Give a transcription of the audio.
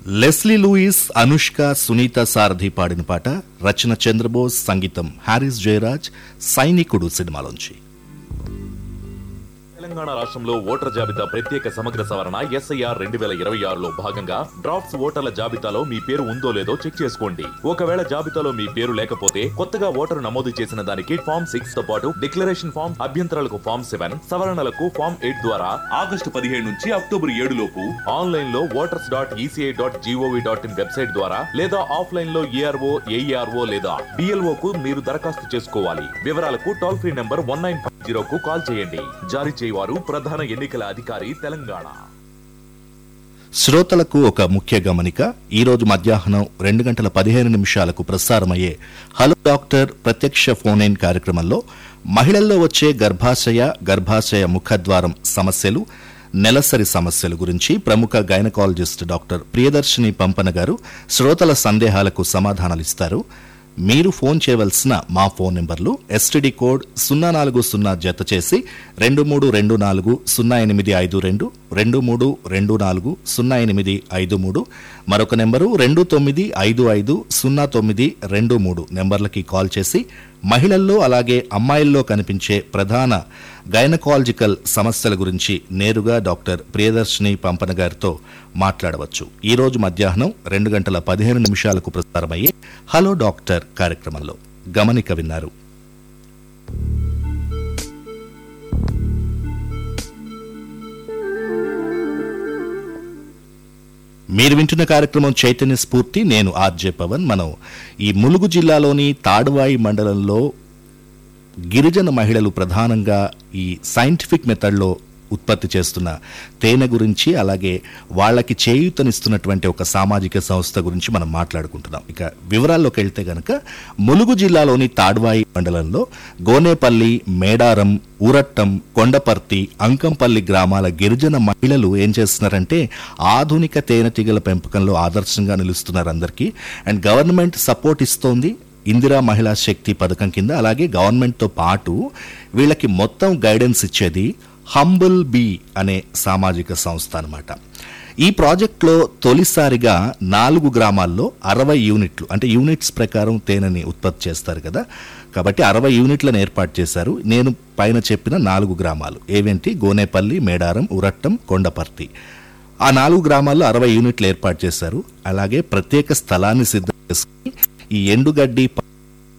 Leslie Lewis Anushka Sunitha Sarathi పాడిన పాట రచన చంద్రబోస్ సంగీతం హారిస్ జయరాజ్ సైనికుడు సినిమాలోంచి తెలంగాణ రాష్ట్రంలో ఓటర్ జాబితా ప్రత్యేక సమగ్ర సవరణ ఎస్ఐఆర్ రెండు వేల ఇరవై ఆరులో భాగంగా డ్రాఫ్ట్స్ ఓటర్ల జాబితాలో మీ పేరు ఉందో లేదో చెక్ చేసుకోండి ఒకవేళ జాబితాలో మీ పేరు లేకపోతే కొత్తగా ఓటరు నమోదు చేసిన దానికి ఫామ్ సిక్స్ తో పాటు డిక్లరేషన్ ఫామ్ అభ్యంతరాలకు ఫామ్ సెవెన్ సవరణలకు ఫామ్ ఎయిట్ ద్వారా ఆగస్టు పదిహేడు నుంచి అక్టోబర్ ఏడు లోపు ఆన్లైన్ లో voters dot ECI dot GOV dot in website ద్వారా లేదా ఆఫ్లైన్ లో ఏఆర్ఓ ఏఈఆర్ఓ లేదా బిఎల్ఓ కు మీరు దరఖాస్తు చేసుకోవాలి వివరాలకు toll free number one nine zero కు కాల్ చేయండి జారీ చేయవారు ప్రధాన ఎన్నికల అధికారి తెలంగాణ శ్రోతలకు ఒక ముఖ్య గమనిక ఈ రోజు మధ్యాహ్నం రెండు గంటల పదిహేను నిమిషాలకు ప్రసారమయ్యే హలో డాక్టర్ ప్రత్యక్ష ఫోన్ ఇన్ కార్యక్రమంలో మహిళల్లో వచ్చే గర్భాశయ గర్భాశయ ముఖద్వారం సమస్యలు నెలసరి సమస్యల గురించి ప్రముఖ గైనకాలజిస్ట్ డాక్టర్ ప్రియదర్శిని పంపన గారు శ్రోతల సందేహాలకు సమాధానాలిస్తారు మీరు ఫోన్ చేయవలసిన మా ఫోన్ నెంబర్లు ఎస్టీడీ కోడ్ సున్నా నాలుగు సున్నా జత చేసి రెండు మూడు రెండు నాలుగు సున్నా ఎనిమిది ఐదు రెండు రెండు మూడు రెండు నాలుగు సున్నా ఎనిమిది ఐదు మూడు మరొక నెంబరు రెండు తొమ్మిది ఐదు ఐదు సున్నా తొమ్మిది రెండు మూడు నెంబర్లకి కాల్ చేసి మహిళల్లో అలాగే అమ్మాయిల్లో కనిపించే ప్రధాన గైనకాలజికల్ సమస్యల గురించి నేరుగా డాక్టర్ ప్రియదర్శిని పంపన గారితో మాట్లాడవచ్చు ఈ రోజు మధ్యాహ్నం రెండు గంటల పదిహేను నిమిషాలకు ప్రసారమయ్యే హలో డాక్టర్ కార్యక్రమంలో గమనిక విన్నారు మీరు వింటున్న కార్యక్రమం చైతన్య స్ఫూర్తి నేను ఆర్జే పవన్ మనం ఈ ములుగు జిల్లాలోని తాడువాయి మండలంలో గిరిజన మహిళలు ప్రధానంగా ఈ సైంటిఫిక్ మెథడ్లో ఉత్పత్తి చేస్తున్న తేనె గురించి అలాగే వాళ్ళకి చేయూతనిస్తున్నటువంటి ఒక సామాజిక సంస్థ గురించి మనం మాట్లాడుకుంటున్నాం ఇక వివరాల్లోకి వెళ్తే గనక ములుగు జిల్లాలోని తాడ్వాయి మండలంలో గోనేపల్లి మేడారం ఊరట్టం కొండపర్తి అంకంపల్లి గ్రామాల గిరిజన మహిళలు ఏం చేస్తున్నారంటే ఆధునిక తేనెటీగల పెంపకంలో ఆదర్శంగా నిలుస్తున్నారు అందరికీ అండ్ గవర్నమెంట్ సపోర్ట్ ఇస్తోంది ఇందిరా మహిళా శక్తి పథకం కింద అలాగే గవర్నమెంట్తో పాటు వీళ్ళకి మొత్తం గైడెన్స్ ఇచ్చేది హంబుల్ బీ అనే సామాజిక సంస్థ అన్నమాట ఈ ప్రాజెక్ట్లో తొలిసారిగా నాలుగు గ్రామాల్లో అరవై యూనిట్లు అంటే యూనిట్స్ ప్రకారం తేనెని ఉత్పత్తి చేస్తారు కదా కాబట్టి అరవై యూనిట్లను ఏర్పాటు చేశారు నేను పైన చెప్పిన నాలుగు గ్రామాలు ఏవేంటి గోనేపల్లి మేడారం ఉరట్టం కొండపర్తి ఆ నాలుగు గ్రామాల్లో అరవై యూనిట్లు ఏర్పాటు చేశారు అలాగే ప్రత్యేక స్థలాన్ని సిద్ధం చేసుకుని ఈ ఎండుగడ్డి